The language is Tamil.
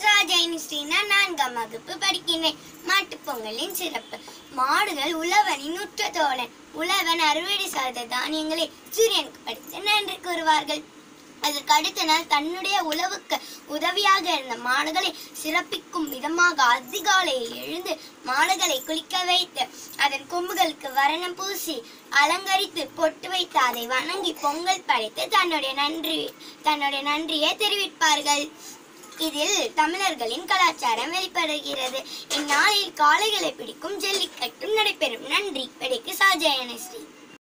ராஜாயினி ஸ்ரீனா நான்காம் வகுப்பு படிக்கின்றேன் மாட்டுப் பொங்கலின் சிறப்பு மாடுகள் உழவனின் உற்ற தோழன் உழவன் அறுவடை செய்த தானியங்களை சூரியனுக்கு படித்து நன்றி கூறுவார்கள் அதற்கு அடுத்த நாள் தன்னுடைய உழவுக்கு உதவியாக இருந்த மாடுகளை சிறப்பிக்கும் விதமாக அதிகாலையில் எழுந்து மாடுகளை குளிக்க வைத்து அதன் கொம்புகளுக்கு வரணம் பூசி அலங்கரித்து பொட்டு வைத்து அதை வணங்கி பொங்கல் படைத்து தன்னுடைய நன்றி தன்னுடைய நன்றியை தெரிவிப்பார்கள் இதில் தமிழர்களின் கலாச்சாரம் வெளிப்படுகிறது இந்நாளில் காளைகளை பிடிக்கும் ஜல்லிக்கட்டும் நடைபெறும் நன்றி வெடிக்கு சாஜயனஸ்ரீ